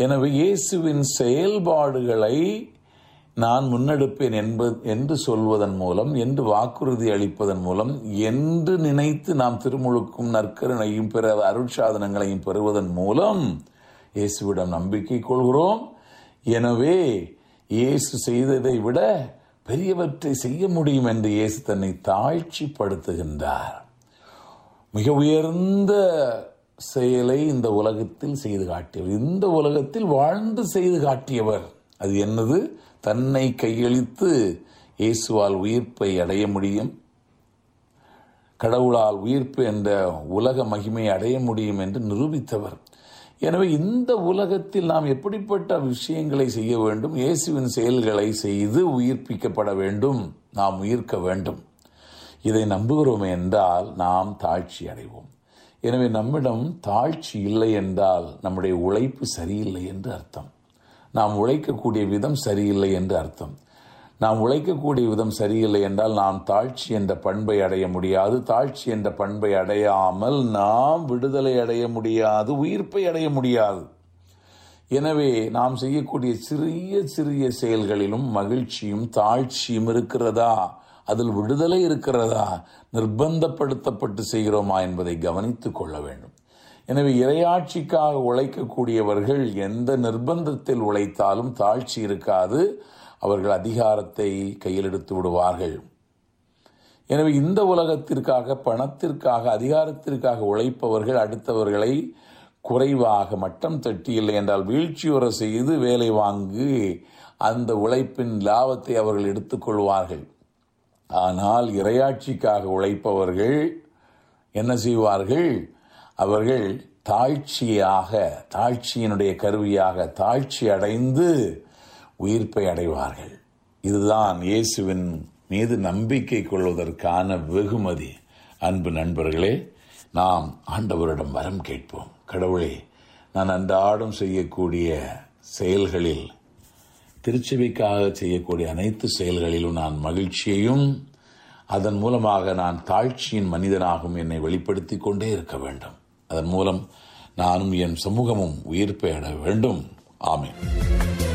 எனவே இயேசுவின் செயல்பாடுகளை நான் முன்னெடுப்பேன் என்பது என்று சொல்வதன் மூலம் என்று வாக்குறுதி அளிப்பதன் மூலம் என்று நினைத்து நாம் திருமுழுக்கும் நற்கருணையும் பிற அருட்சாதனங்களையும் பெறுவதன் மூலம் இயேசுவிடம் நம்பிக்கை கொள்கிறோம் எனவே இயேசு செய்ததை விட பெரியவற்றை செய்ய முடியும் என்று இயேசு தன்னை தாழ்ச்சிப்படுத்துகின்றார் மிக உயர்ந்த செயலை இந்த உலகத்தில் செய்து காட்டியவர் இந்த உலகத்தில் வாழ்ந்து செய்து காட்டியவர் அது என்னது தன்னை கையளித்து இயேசுவால் உயிர்ப்பை அடைய முடியும் கடவுளால் உயிர்ப்பு என்ற உலக மகிமை அடைய முடியும் என்று நிரூபித்தவர் எனவே இந்த உலகத்தில் நாம் எப்படிப்பட்ட விஷயங்களை செய்ய வேண்டும் இயேசுவின் செயல்களை செய்து உயிர்ப்பிக்கப்பட வேண்டும் நாம் உயிர்க்க வேண்டும் இதை நம்புகிறோம் என்றால் நாம் தாழ்ச்சி அடைவோம் எனவே நம்மிடம் தாழ்ச்சி இல்லை என்றால் நம்முடைய உழைப்பு சரியில்லை என்று அர்த்தம் நாம் உழைக்கக்கூடிய விதம் சரியில்லை என்று அர்த்தம் நாம் உழைக்கக்கூடிய விதம் சரியில்லை என்றால் நாம் தாழ்ச்சி என்ற பண்பை அடைய முடியாது தாழ்ச்சி என்ற பண்பை அடையாமல் நாம் விடுதலை அடைய முடியாது உயிர்ப்பை அடைய முடியாது எனவே நாம் செய்யக்கூடிய சிறிய சிறிய செயல்களிலும் மகிழ்ச்சியும் தாழ்ச்சியும் இருக்கிறதா அதில் விடுதலை இருக்கிறதா நிர்பந்தப்படுத்தப்பட்டு செய்கிறோமா என்பதை கவனித்துக் கொள்ள வேண்டும் எனவே இரையாட்சிக்காக உழைக்கக்கூடியவர்கள் எந்த நிர்பந்தத்தில் உழைத்தாலும் தாழ்ச்சி இருக்காது அவர்கள் அதிகாரத்தை கையில் எடுத்து விடுவார்கள் எனவே இந்த உலகத்திற்காக பணத்திற்காக அதிகாரத்திற்காக உழைப்பவர்கள் அடுத்தவர்களை குறைவாக மட்டம் தட்டி இல்லை என்றால் வீழ்ச்சியுற செய்து வேலை வாங்கி அந்த உழைப்பின் லாபத்தை அவர்கள் எடுத்துக்கொள்வார்கள் ஆனால் இரையாட்சிக்காக உழைப்பவர்கள் என்ன செய்வார்கள் அவர்கள் தாழ்ச்சியாக தாழ்ச்சியினுடைய கருவியாக தாழ்ச்சி அடைந்து உயிர்ப்பை அடைவார்கள் இதுதான் இயேசுவின் மீது நம்பிக்கை கொள்வதற்கான வெகுமதி அன்பு நண்பர்களே நாம் ஆண்டவரிடம் வரம் கேட்போம் கடவுளே நான் அன்றாடம் செய்யக்கூடிய செயல்களில் திருச்சபைக்காக செய்யக்கூடிய அனைத்து செயல்களிலும் நான் மகிழ்ச்சியையும் அதன் மூலமாக நான் தாழ்ச்சியின் மனிதனாகவும் என்னை வெளிப்படுத்தி கொண்டே இருக்க வேண்டும் அதன் மூலம் நானும் என் சமூகமும் உயிர்ப்பை அட வேண்டும் ஆமேன்